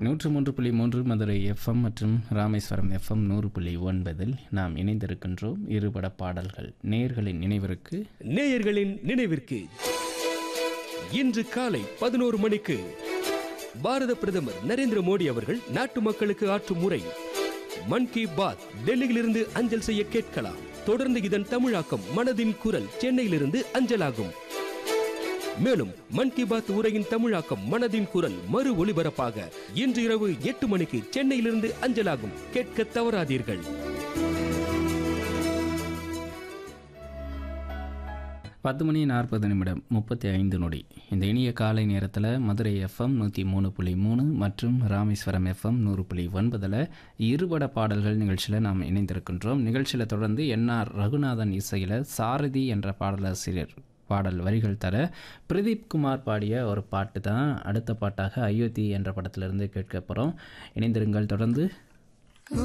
நூற்று மூன்று புள்ளி மூன்று மதுரை எஃப்எம் மற்றும் ராமேஸ்வரம் எஃப்எம் நூறு புள்ளி ஒன்பதில் நாம் இணைந்திருக்கின்றோம் இருபட பாடல்கள் நேர்களின் நினைவிற்கு நேயர்களின் நினைவிற்கு இன்று காலை பதினோரு மணிக்கு பாரத பிரதமர் நரேந்திர மோடி அவர்கள் நாட்டு மக்களுக்கு ஆற்றும் உரை மன் கி பாத் டெல்லியிலிருந்து அஞ்சல் செய்ய கேட்கலாம் தொடர்ந்து இதன் தமிழாக்கம் மனதின் குரல் சென்னையிலிருந்து அஞ்சலாகும் மேலும் மன் கி பாத் உரையின் தமிழாக்கம் மனதின் குரல் மறு ஒளிபரப்பாக இன்று இரவு எட்டு மணிக்கு சென்னையிலிருந்து அஞ்சலாகும் கேட்க தவறாதீர்கள் பத்து மணி நாற்பது நிமிடம் முப்பத்தி ஐந்து நொடி இந்த இனிய காலை நேரத்தில் மதுரை எஃப்எம் நூற்றி மூணு புள்ளி மூணு மற்றும் ராமேஸ்வரம் எஃப்எம் நூறு புள்ளி ஒன்பதில் இருபட பாடல்கள் நிகழ்ச்சியில் நாம் இணைந்திருக்கின்றோம் நிகழ்ச்சியில் தொடர்ந்து என்ஆர் ரகுநாதன் இசையில் சாரதி என்ற பாடலாசிரியர் பாடல் வரிகள் தர பிரதீப் குமார் பாடிய ஒரு பாட்டு தான் அடுத்த பாட்டாக அயோத்தி என்ற படத்திலிருந்து கேட்க போகிறோம் இணைந்திருங்கள் தொடர்ந்து